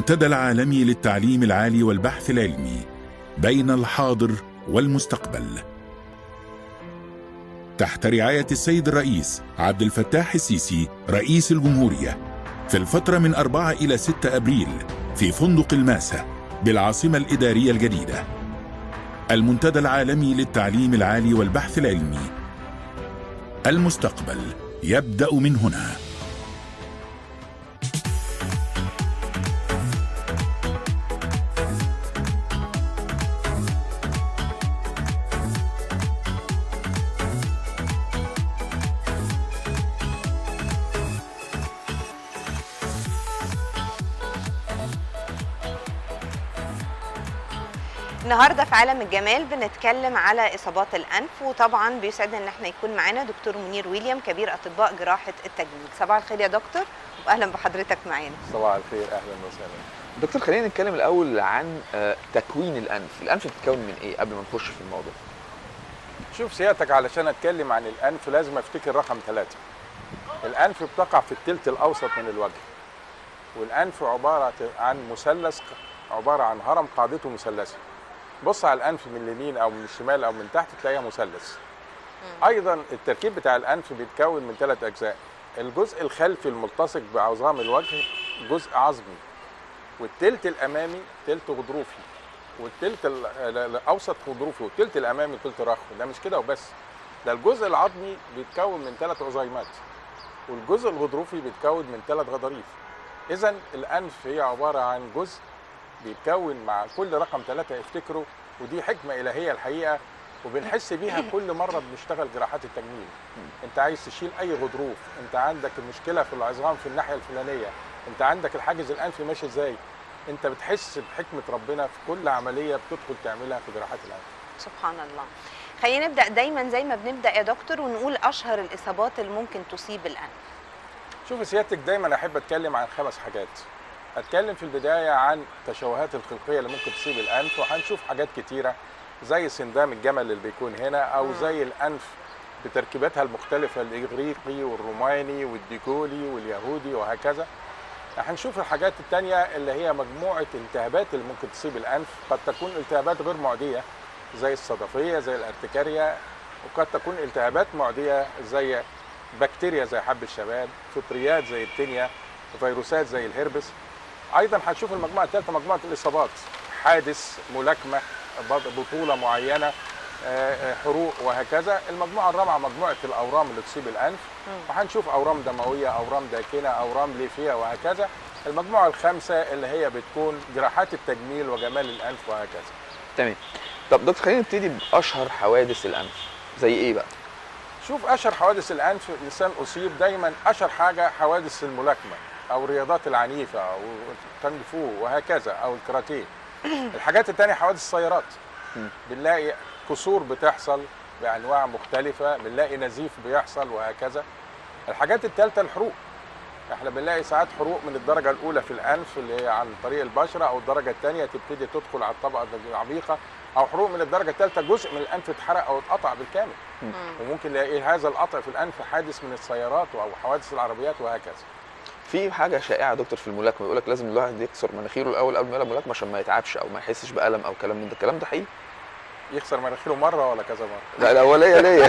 المنتدى العالمي للتعليم العالي والبحث العلمي بين الحاضر والمستقبل تحت رعاية السيد الرئيس عبد الفتاح السيسي رئيس الجمهورية في الفترة من 4 إلى 6 أبريل في فندق الماسة بالعاصمة الإدارية الجديدة المنتدى العالمي للتعليم العالي والبحث العلمي المستقبل يبدأ من هنا النهارده في عالم الجمال بنتكلم على اصابات الانف وطبعا بيسعدنا ان احنا يكون معانا دكتور منير ويليام كبير اطباء جراحه التجميل صباح الخير يا دكتور واهلا بحضرتك معانا صباح الخير اهلا وسهلا دكتور خلينا نتكلم الاول عن آه، تكوين الانف الانف بتتكون من ايه قبل ما نخش في الموضوع شوف سيادتك علشان اتكلم عن الانف لازم افتكر رقم ثلاثة الانف بتقع في التلت الاوسط من الوجه والانف عباره عن مثلث عباره عن هرم قاعدته مثلثه بص على الانف من اليمين او من الشمال او من تحت تلاقيها مثلث ايضا التركيب بتاع الانف بيتكون من ثلاث اجزاء الجزء الخلفي الملتصق بعظام الوجه جزء عظمي والتلت الامامي تلت غضروفي والتلت ال- ال- الاوسط غضروفي والتلت الامامي تلت رخوي ده مش كده وبس ده الجزء العظمي بيتكون من ثلاث عظيمات والجزء الغضروفي بيتكون من ثلاث غضاريف اذا الانف هي عباره عن جزء بيتكون مع كل رقم ثلاثة افتكروا ودي حكمة إلهية الحقيقة وبنحس بيها كل مرة بنشتغل جراحات التجميل انت عايز تشيل اي غضروف انت عندك المشكلة في العظام في الناحية الفلانية انت عندك الحاجز الانفي ماشي ازاي انت بتحس بحكمة ربنا في كل عملية بتدخل تعملها في جراحات الانف سبحان الله خلينا نبدا دايما زي ما بنبدا يا دكتور ونقول اشهر الاصابات اللي ممكن تصيب الانف شوف سيادتك دايما احب اتكلم عن خمس حاجات اتكلم في البدايه عن التشوهات الخلقيه اللي ممكن تصيب الانف وهنشوف حاجات كتيره زي سندام الجمل اللي بيكون هنا او زي الانف بتركيباتها المختلفه الاغريقي والروماني والديكولي واليهودي وهكذا هنشوف الحاجات التانية اللي هي مجموعة التهابات اللي ممكن تصيب الأنف قد تكون التهابات غير معدية زي الصدفية زي الارتكاريا وقد تكون التهابات معدية زي بكتيريا زي حب الشباب فطريات زي التينيا فيروسات زي الهربس ايضا هتشوف المجموعه الثالثه مجموعه الاصابات حادث ملاكمه بط- بطوله معينه آه، آه، حروق وهكذا المجموعه الرابعه مجموعه الاورام اللي تصيب الانف وهنشوف اورام دمويه اورام داكنه اورام ليفيه وهكذا المجموعه الخامسه اللي هي بتكون جراحات التجميل وجمال الانف وهكذا تمام طب دكتور خلينا نبتدي باشهر حوادث الانف زي ايه بقى شوف اشهر حوادث الانف الانسان اصيب دايما اشهر حاجه حوادث الملاكمه او الرياضات العنيفه او الكونغ فو وهكذا او الكاراتيه الحاجات التانية حوادث السيارات مم. بنلاقي كسور بتحصل بانواع مختلفه بنلاقي نزيف بيحصل وهكذا الحاجات الثالثه الحروق احنا بنلاقي ساعات حروق من الدرجه الاولى في الانف اللي هي عن طريق البشره او الدرجه الثانيه تبتدي تدخل على الطبقه العميقه او حروق من الدرجه الثالثه جزء من الانف اتحرق او اتقطع بالكامل وممكن نلاقي هذا القطع في الانف حادث من السيارات او حوادث العربيات وهكذا في حاجه شائعه يا دكتور في الملاكمه يقول لك لازم الواحد يكسر مناخيره الاول قبل ما يلعب ملاكمه عشان ما يتعبش او ما يحسش بالم او كلام من ده الكلام ده حقيقي يخسر مناخيره مره ولا كذا مره لا الاوليه ليا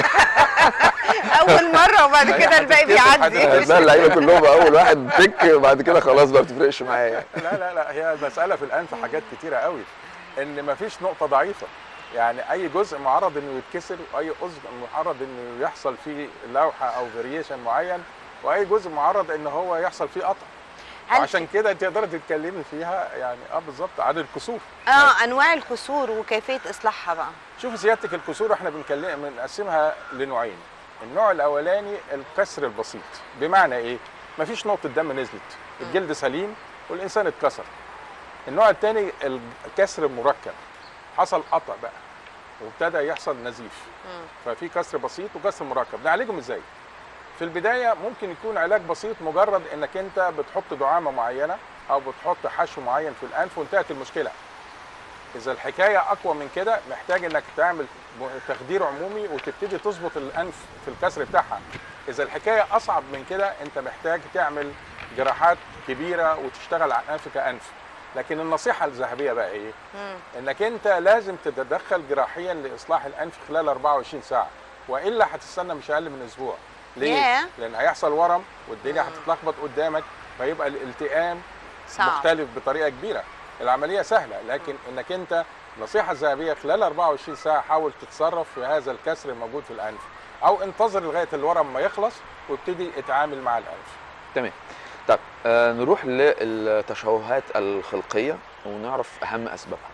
اول مره وبعد لا، كده الباقي هتتكسر، بيعدي هتتكسر. لا اللعيبه كلهم بقى اول واحد تك بعد كده خلاص بقى ما بتفرقش معايا يعني. لا لا لا هي المساله في الانف حاجات كتيره قوي ان مفيش نقطه ضعيفه يعني اي جزء معرض انه يتكسر واي جزء معرض انه يحصل فيه لوحه او فاريشن معين واي جزء معرض ان هو يحصل فيه قطع هل عشان كده تقدري تتكلمي فيها يعني اه بالظبط عن الكسور اه انواع الكسور وكيفيه اصلاحها بقى شوف سيادتك الكسور احنا بنكلم بنقسمها لنوعين النوع الاولاني الكسر البسيط بمعنى ايه مفيش نقطه دم نزلت الجلد سليم والانسان اتكسر النوع الثاني الكسر المركب حصل قطع بقى وابتدى يحصل نزيف ففي كسر بسيط وكسر مركب نعالجهم ازاي في البدايه ممكن يكون علاج بسيط مجرد انك انت بتحط دعامه معينه او بتحط حشو معين في الانف وانتهت المشكله اذا الحكايه اقوى من كده محتاج انك تعمل م- تخدير عمومي وتبتدي تظبط الانف في الكسر بتاعها اذا الحكايه اصعب من كده انت محتاج تعمل جراحات كبيره وتشتغل على الانف كانف لكن النصيحه الذهبيه بقى ايه مم. انك انت لازم تتدخل جراحيا لاصلاح الانف خلال 24 ساعه والا هتستنى مش اقل من اسبوع ليه ياه. لان هيحصل ورم والدنيا مم. هتتلخبط قدامك فيبقى الالتئام صعب مختلف بطريقه كبيره العمليه سهله لكن انك انت النصيحه الذهبيه خلال 24 ساعه حاول تتصرف في هذا الكسر الموجود في الانف او انتظر لغايه الورم ما يخلص وابتدي اتعامل مع الانف تمام طب آه نروح للتشوهات الخلقيه ونعرف اهم اسبابها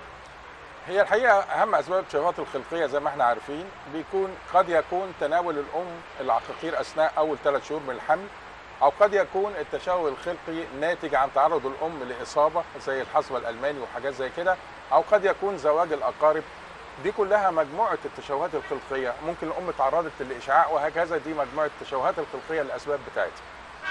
هي الحقيقه اهم اسباب التشوهات الخلقيه زي ما احنا عارفين بيكون قد يكون تناول الام العقاقير اثناء اول ثلاث شهور من الحمل او قد يكون التشوه الخلقي ناتج عن تعرض الام لاصابه زي الحصبه الالماني وحاجات زي كده او قد يكون زواج الاقارب دي كلها مجموعه التشوهات الخلقيه ممكن الام تعرضت لاشعاع وهكذا دي مجموعه التشوهات الخلقيه الاسباب بتاعتها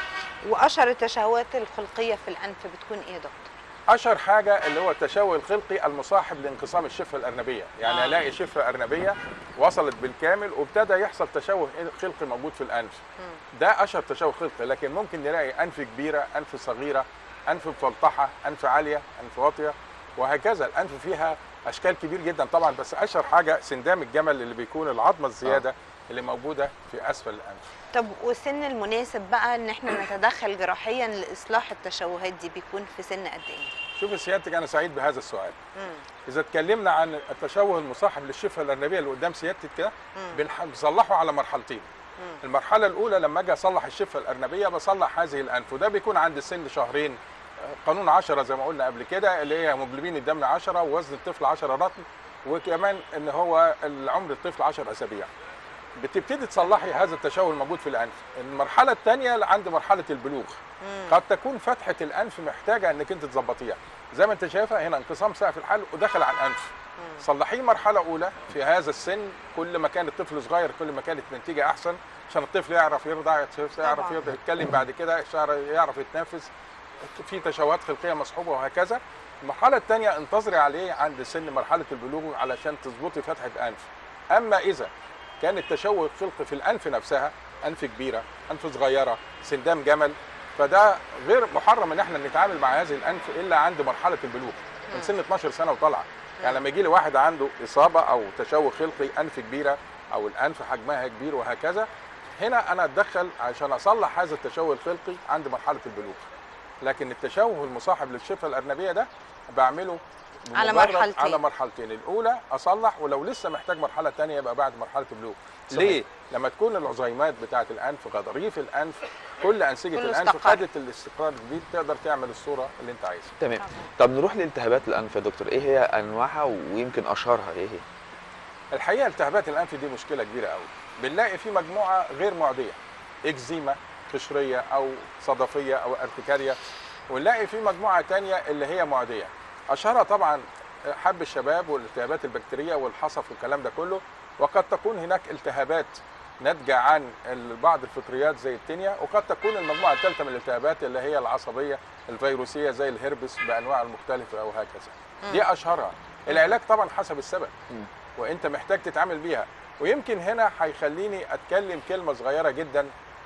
واشهر التشوهات الخلقيه في الانف بتكون ايه يا دكتور اشهر حاجه اللي هو التشوه الخلقي المصاحب لانقسام الشفه الارنبيه يعني آه. الاقي شفه ارنبيه وصلت بالكامل وابتدى يحصل تشوه خلقي موجود في الانف مم. ده اشهر تشوه خلقي لكن ممكن نلاقي انف كبيره انف صغيره انف مفلطحه انف عاليه انف واطيه وهكذا الانف فيها اشكال كبير جدا طبعا بس اشهر حاجه سندام الجمل اللي بيكون العظمه الزياده اللي موجوده في اسفل الانف طب والسن المناسب بقى ان احنا نتدخل جراحيا لاصلاح التشوهات دي بيكون في سن قد ايه شوف سيادتك انا سعيد بهذا السؤال مم. اذا اتكلمنا عن التشوه المصاحب للشفه الارنبيه اللي قدام سيادتك كده مم. بنح- بنصلحه على مرحلتين مم. المرحله الاولى لما اجي اصلح الشفه الارنبيه بصلح هذه الانف وده بيكون عند سن شهرين آه، قانون 10 زي ما قلنا قبل كده اللي هي هيموجلوبين الدم 10 ووزن الطفل 10 رطل وكمان ان هو العمر الطفل 10 اسابيع بتبتدي تصلحي هذا التشوه الموجود في الانف المرحله الثانيه عند مرحله البلوغ مم. قد تكون فتحه الانف محتاجه انك انت تظبطيها زي ما انت شايفه هنا انقسام سقف الحلق ودخل على الانف مم. صلحيه مرحله اولى في هذا السن كل ما كان الطفل صغير كل ما كانت النتيجه احسن عشان الطفل يعرف يرضع يعرف طبعاً. يرضع يتكلم بعد كده يعرف- يعرف يتنفس في تشوهات خلقيه مصحوبه وهكذا المرحله الثانيه انتظري عليه عند سن مرحله البلوغ علشان تظبطي فتحه انف اما اذا كان التشوه الخلقي في الانف نفسها انف كبيره انف صغيره سندام جمل فده غير محرم ان احنا نتعامل مع هذه الانف الا عند مرحله البلوغ من مم. سن 12 سنه وطالعه يعني لما يجي لي واحد عنده اصابه او تشوه خلقي انف كبيره او الانف حجمها كبير وهكذا هنا انا اتدخل عشان اصلح هذا التشوه الخلقي عند مرحله البلوغ لكن التشوه المصاحب للشفه الارنبيه ده بعمله على بمجرد- مرحلتين. على مرحلتين الاولى اصلح ولو لسه محتاج مرحله ثانيه يبقى بعد مرحله البلوغ صحيح. ليه لما تكون العظيمات بتاعه الانف غضاريف الانف كل انسجه كله الانف استقر. خدت الاستقرار الجديد تقدر تعمل الصوره اللي انت عايزها تمام طبعاً. طب نروح لالتهابات الانف يا دكتور ايه هي انواعها ويمكن اشهرها ايه هي الحقيقه التهابات الانف دي مشكله كبيره قوي بنلاقي في مجموعه غير معديه اكزيما قشريه او صدفيه او ارتكاريه ونلاقي في مجموعه تانية اللي هي معديه اشهرها طبعا حب الشباب والالتهابات البكتيريه والحصف والكلام ده كله وقد تكون هناك التهابات ناتجه عن ال- بعض الفطريات زي التينيا وقد تكون المجموعه الثالثه من الالتهابات اللي هي العصبيه الفيروسيه زي الهربس بانواع المختلفه او هكذا دي اشهرها العلاج طبعا حسب السبب مم. وانت محتاج تتعامل بيها ويمكن هنا هيخليني اتكلم كلمه صغيره جدا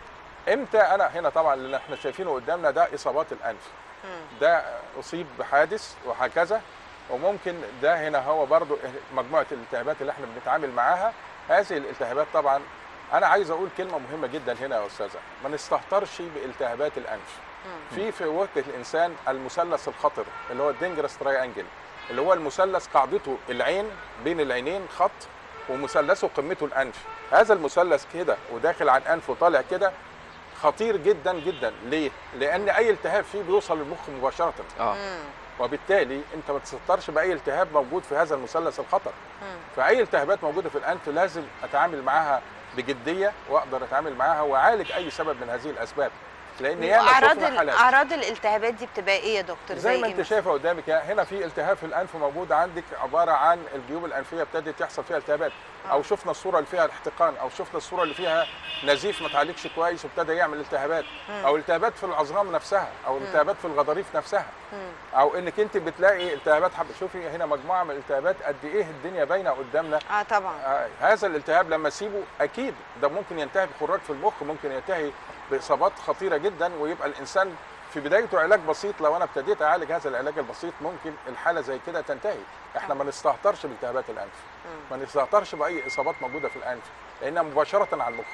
امتى انا هنا طبعا اللي احنا شايفينه قدامنا ده اصابات الانف مم. ده اصيب بحادث وهكذا وممكن ده هنا هو برضو مجموعه الالتهابات اللي احنا بنتعامل معاها هذه الالتهابات طبعا انا عايز اقول كلمه مهمه جدا هنا يا استاذه ما نستهترش بالتهابات الانف مم. في في وجه الانسان المثلث الخطر اللي هو الدينجرس تراينجل اللي هو المثلث قاعدته العين بين العينين خط ومثلثه قمته الانف هذا المثلث كده وداخل عن انف وطالع كده خطير جدا جدا ليه لان اي التهاب فيه بيوصل للمخ مباشره اه مم. وبالتالي انت ما تستطرش باي التهاب موجود في هذا المثلث الخطر مم. فاي التهابات موجوده في الانف لازم اتعامل معاها بجديه واقدر اتعامل معاها واعالج اي سبب من هذه الاسباب لان ياما واعراض شفنا ال- حالات اعراض الالتهابات دي بتبقى ايه يا دكتور زي ما ايه انت مثلاً؟ شايفه قدامك هنا في التهاب في الانف موجود عندك عباره عن الجيوب الانفيه ابتدت يحصل فيها التهابات او آه. شفنا الصوره اللي فيها احتقان او شفنا الصوره اللي فيها نزيف ما اتعالجش كويس وابتدى يعمل التهابات مم. او التهابات في العظام نفسها او التهابات في الغضاريف نفسها مم. او انك انت بتلاقي التهابات حب شوفي هنا مجموعه من الالتهابات قد ايه الدنيا باينه قدامنا اه طبعا آه، هذا الالتهاب لما اسيبه اكيد ده ممكن ينتهي بخراج في المخ ممكن ينتهي باصابات خطيره جدا ويبقى الانسان في بدايته علاج بسيط لو انا ابتديت اعالج هذا العلاج البسيط ممكن الحاله زي كده تنتهي احنا ما نستهترش بالتهابات الانف ما نستهترش باي اصابات موجوده في الانف لانها مباشره على المخ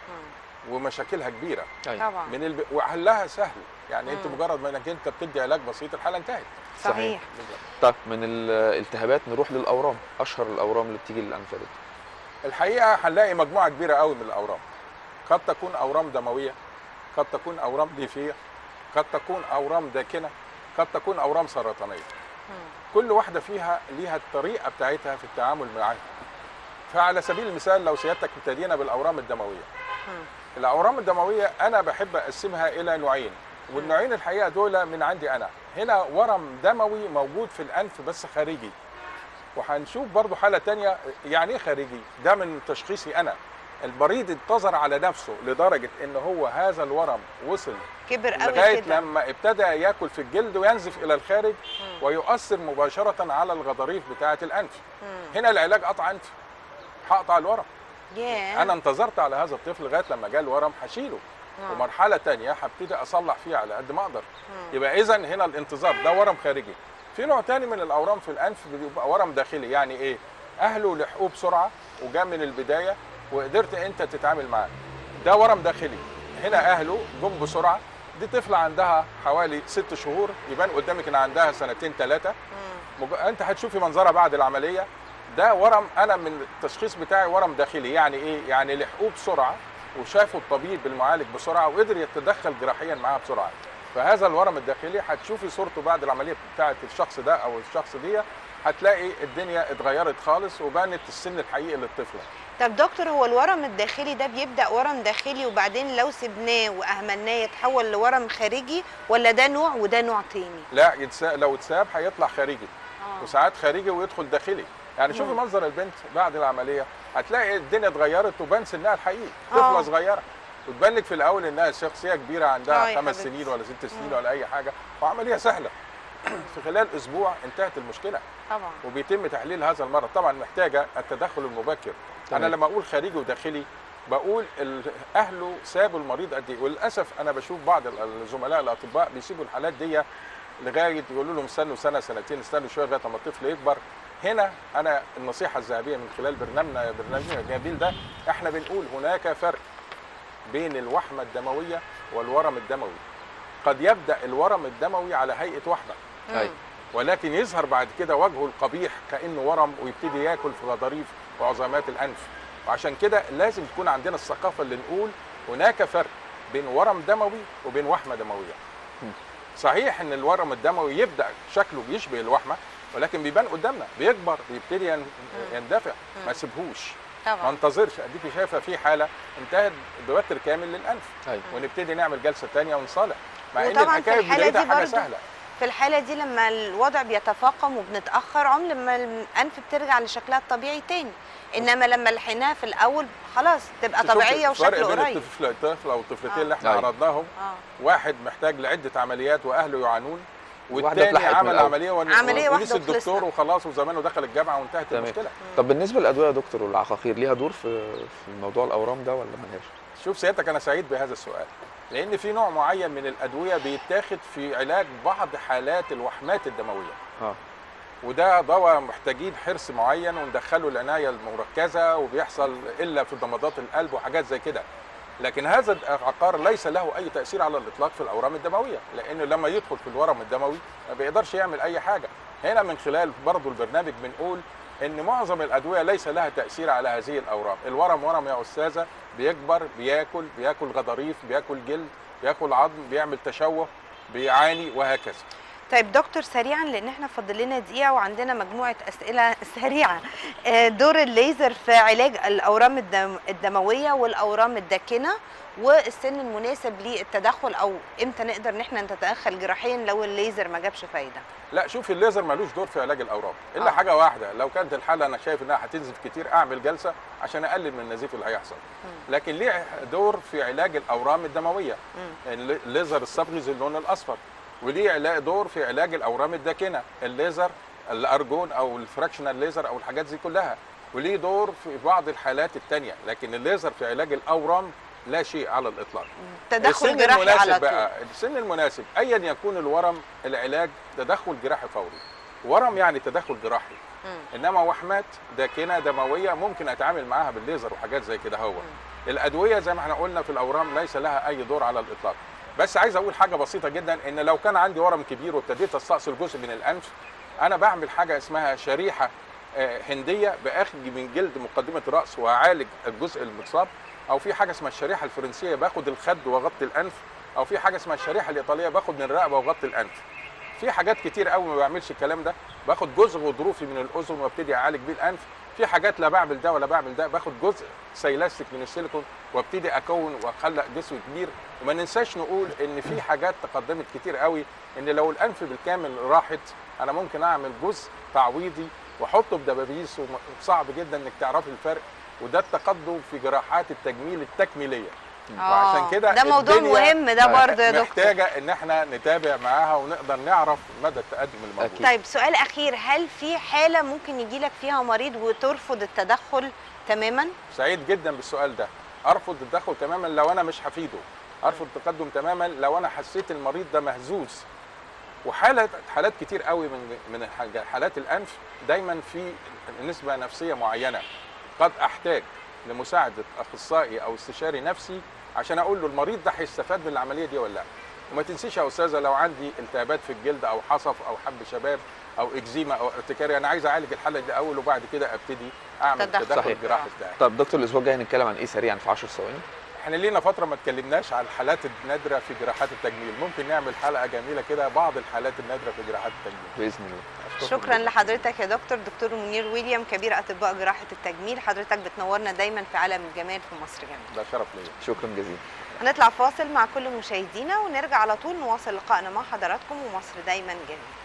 ومشاكلها كبيره أيوة. طبعا من الب... وحلها سهل يعني انت مم. مجرد ما انك انت بتدي علاج بسيط الحاله انتهت صحيح طيب من الالتهابات نروح للاورام اشهر الاورام اللي بتيجي للانف يا دكتور الحقيقه هنلاقي مجموعه كبيره قوي من الاورام قد تكون اورام دمويه قد تكون اورام ليفيه قد تكون اورام داكنه قد تكون اورام سرطانيه كل واحده فيها ليها الطريقه بتاعتها في التعامل معاها فعلى سبيل المثال لو سيادتك ابتدينا بالاورام الدمويه الاورام الدمويه انا بحب اقسمها الى نوعين والنوعين الحقيقه دول من عندي انا هنا ورم دموي موجود في الانف بس خارجي وهنشوف برضو حاله تانية يعني ايه خارجي ده من تشخيصي انا المريض انتظر على نفسه لدرجه ان هو هذا الورم وصل كبر قوي لغايه كده لما ابتدى ياكل في الجلد وينزف الى الخارج ويؤثر مباشره على الغضاريف بتاعه الانف هنا العلاج قطع انف هقطع الورم ياه انا انتظرت على هذا الطفل لغايه لما جاء الورم هشيله آه. ومرحله تانية هبتدي اصلح فيها على قد ما اقدر يبقى اذا هنا الانتظار ده ورم خارجي في نوع تاني من الاورام في الانف بيبقى ورم داخلي يعني ايه اهله لحقوه بسرعه وجاء من البدايه وقدرت انت تتعامل معاه ده ورم داخلي هنا اهله جم بسرعه دي طفله عندها حوالي ست شهور يبان قدامك ان عندها سنتين ثلاثه مج... انت هتشوفي منظرها بعد العمليه ده ورم انا من التشخيص بتاعي ورم داخلي يعني ايه يعني لحقوه بسرعه وشافوا الطبيب المعالج بسرعه وقدر يتدخل جراحيا معاها بسرعه فهذا الورم الداخلي هتشوفي صورته بعد العمليه بتاعه الشخص ده او الشخص دي هتلاقي الدنيا اتغيرت خالص وبانت السن الحقيقي للطفله طب دكتور هو الورم الداخلي ده بيبدا ورم داخلي وبعدين لو سبناه واهملناه يتحول لورم خارجي ولا ده نوع وده نوع تاني لا يتسا... لو اتساب هيطلع خارجي آه. وساعات خارجي ويدخل داخلي يعني شوفي منظر البنت بعد العمليه هتلاقي الدنيا اتغيرت وبان سنها الحقيقي طفله آه. صغيره وتبان لك في الاول انها شخصيه كبيره آه عندها يا خمس حبيبتي. سنين ولا ست سنين ولا اي حاجه وعمليه سهله في خلال اسبوع انتهت المشكله طبعا وبيتم تحليل هذا المرض طبعا محتاجه التدخل المبكر انا تمام. لما اقول خارجي وداخلي بقول ال- اهله سابوا المريض قد ايه وللاسف انا بشوف بعض ال- الزملاء الاطباء بيسيبوا الحالات دي لغايه يقولوا لهم استنوا سنه سنتين استنوا شويه لغايه ما الطفل يكبر هنا انا النصيحه الذهبيه من خلال برنامجنا برنامجنا الجميل ده احنا بنقول هناك فرق بين الوحمه الدمويه والورم الدموي قد يبدا الورم الدموي على هيئه وحمه أيوة. ولكن يظهر بعد كده وجهه القبيح كانه ورم ويبتدي ياكل في غضاريف وعظامات الانف وعشان كده لازم تكون عندنا الثقافه اللي نقول هناك فرق بين ورم دموي وبين وحمه دمويه م. صحيح ان الورم الدموي يبدا شكله بيشبه الوحمه ولكن بيبان قدامنا بيكبر بيبتدي ين- يندفع ما سيبهوش ما طبعا انتظرش اديكي شايفه في حاله انتهت بوتر كامل للانف ايوه ونبتدي نعمل جلسه تانية ونصالح مع ان وطبعاً في الحكايه الحالة بدايتها دي حاجه برضو سهله في الحالة دي لما الوضع بيتفاقم وبنتأخر عمر ما الأنف بترجع لشكلها الطبيعي تاني إنما لما لحقناها في الأول خلاص تبقى تشوف طبيعية الفرق وشكل بين قريب الطفل الطفل او الطفلتين آه. اللي احنا أيوة. عرضناهم اه واحد محتاج لعده عمليات واهله يعانون واحدة والتاني اتلحقت من عمل الأول. عمليه ون... عملية ونسي واحدة الدكتور وخلصنا. وخلاص وزمانه دخل الجامعه وانتهت تمام. المشكله طب بالنسبه للادويه يا دكتور والعقاقير ليها دور في في موضوع الاورام ده ولا ملهاش؟ شوف سيادتك انا سعيد بهذا السؤال لان في نوع معين من الادويه بيتاخد في علاج بعض حالات الوحمات الدمويه اه وده دواء محتاجين حرص معين وندخله العنايه المركزه وبيحصل الا في ضمادات القلب وحاجات زي كده لكن هذا العقار ليس له اي تاثير على الاطلاق في الاورام الدمويه لانه لما يدخل في الورم الدموي ما بيقدرش يعمل اي حاجه هنا من خلال برضو البرنامج بنقول ان معظم الادويه ليس لها تاثير على هذه الاورام الورم ورم يا استاذه بيكبر بياكل بياكل غضاريف بياكل جلد بياكل عظم بيعمل تشوه بيعاني وهكذا طيب دكتور سريعا لان احنا فاضل لنا دقيقه وعندنا مجموعه اسئله سريعه آه، دور الليزر في علاج الاورام الدم الدمويه والاورام الداكنه والسن المناسب للتدخل او امتى نقدر ان احنا نتدخل جراحيا لو الليزر ما جابش فايده لا شوف الليزر ملوش دور في علاج الاورام الا آه. آه. حاجه واحده لو كانت الحاله انا شايف انها هتنزف كتير اعمل جلسه عشان اقلل من النزيف اللي هيحصل لكن ليه دور في علاج الاورام الدمويه الل- الليزر الصبغي ذو اللون الاصفر وليه علا- دور في علاج الاورام الداكنه الليزر الارجون او الفراكشنال ليزر او الحاجات دي كلها وليه دور في بعض الحالات التانية لكن الليزر في علاج الاورام لا شيء على الاطلاق تدخل السن جراحي المناسب على طول بقى السن المناسب ايا يكون الورم العلاج تدخل جراحي فوري ورم يعني تدخل جراحي مم. انما وحمات داكنه دمويه ممكن اتعامل معاها بالليزر وحاجات زي كده هو الادويه زي ما احنا قلنا في الاورام ليس لها اي دور على الاطلاق بس عايز اقول حاجه بسيطه جدا ان لو كان عندي ورم كبير وابتديت استأصل جزء من الانف انا بعمل حاجه اسمها شريحه آه، هنديه باخد من جلد مقدمه الراس واعالج الجزء المصاب او في حاجه اسمها الشريحه الفرنسيه باخد الخد واغطي الانف او في حاجه اسمها الشريحه الايطاليه باخد من الرقبه واغطي الانف في حاجات كتير قوي ما بعملش الكلام ده باخد جزء غضروفي من الاذن وابتدي اعالج بيه الانف في حاجات لا بعمل ده ولا بعمل ده باخد جزء سيلاستيك من السيليكون وابتدي اكون واخلق جسم كبير وما ننساش نقول ان في حاجات تقدمت كتير قوي ان لو الانف بالكامل راحت انا ممكن اعمل جزء تعويضي واحطه بدبابيس وصعب جدا انك تعرفي الفرق وده التقدم في جراحات التجميل التكميليه آه، وعشان كده ده موضوع الدنيا مهم ده برضه يا دكتور محتاجه ان احنا نتابع معاها ونقدر نعرف مدى التقدم الموجود أكيد. طيب سؤال اخير هل في حاله ممكن يجي لك فيها مريض وترفض التدخل تماما سعيد جدا بالسؤال ده ارفض التدخل تماما لو انا مش هفيده ارفض التقدم تماما لو انا حسيت المريض ده مهزوز وحالات حالات كتير قوي من من الحاجة- حالات الانف دايما في نسبه نفسيه معينه قد احتاج لمساعده اخصائي او استشاري نفسي عشان اقول له المريض ده هيستفاد من العمليه دي ولا لا وما تنسيش يا استاذه لو عندي التهابات في الجلد او حصف او حب شباب او اكزيما او ارتكاري انا عايز اعالج الحاله دي اول وبعد كده ابتدي اعمل تدخل. تدخل صحيح. جراحي بتاعي طب دكتور الاسبوع الجاي هنتكلم عن ايه سريعا في 10 ثواني احنا لينا فتره ما اتكلمناش عن الحالات النادره في جراحات التجميل ممكن نعمل حلقه جميله كده بعض الحالات النادره في جراحات التجميل باذن الله أشكركم شكرا لحضرتك يا دكتور دكتور منير ويليام كبير اطباء جراحه التجميل حضرتك بتنورنا دايما في عالم الجمال في مصر جميل ده شرف ليا شكرا جزيلا هنطلع فاصل مع كل مشاهدينا ونرجع على طول نواصل لقائنا مع حضراتكم ومصر دايما جميل